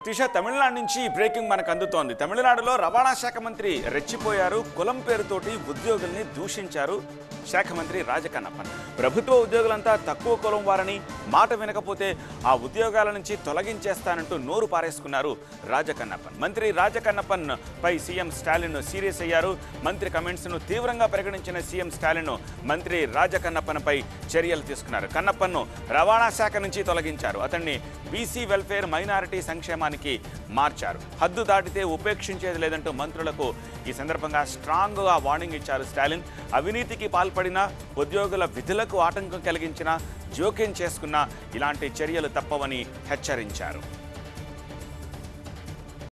త్రిష తమిళనాడు నుంచి బ్రేకింగ్ మనకు అందుతోంది తమిళనాడులో రవాణా శాఖ మంత్రి రెచ్చిపోయారు కులం పేరుతోటి ఉద్యోగుల్ని దూషించారు శాఖ మంత్రి రాజకన్నప్పన్ ప్రభుత్వ ఉద్యోగులంతా తక్కువ కులం వారని మాట వినకపోతే ఆ ఉద్యోగాల నుంచి తొలగించేస్తానంటూ నోరు పారేసుకున్నారు రాజకన్నప్పన్ మంత్రి రాజకన్నప్పన్ పై సీఎం స్టాలిన్ సీరియస్ అయ్యారు మంత్రి కమెంట్స్ను తీవ్రంగా పరిగణించిన సీఎం స్టాలిన్ మంత్రి రాజకన్నప్పన్పై చర్యలు తీసుకున్నారు కన్నప్పన్ను రవాణా శాఖ నుంచి తొలగించారు అతన్ని బీసీ వెల్ఫేర్ మైనారిటీ సంక్షేమానికి మార్చారు హద్దు దాటితే ఉపేక్షించేది లేదంటూ మంత్రులకు ఈ సందర్భంగా స్ట్రాంగ్గా వార్నింగ్ ఇచ్చారు స్టాలిన్ అవినీతికి పాల్పడిన ఉద్యోగుల విధులకు ఆటంకం కలిగించిన జోక్యం చేసుకున్న ఇలాంటి చర్యలు తప్పవని హెచ్చరించారు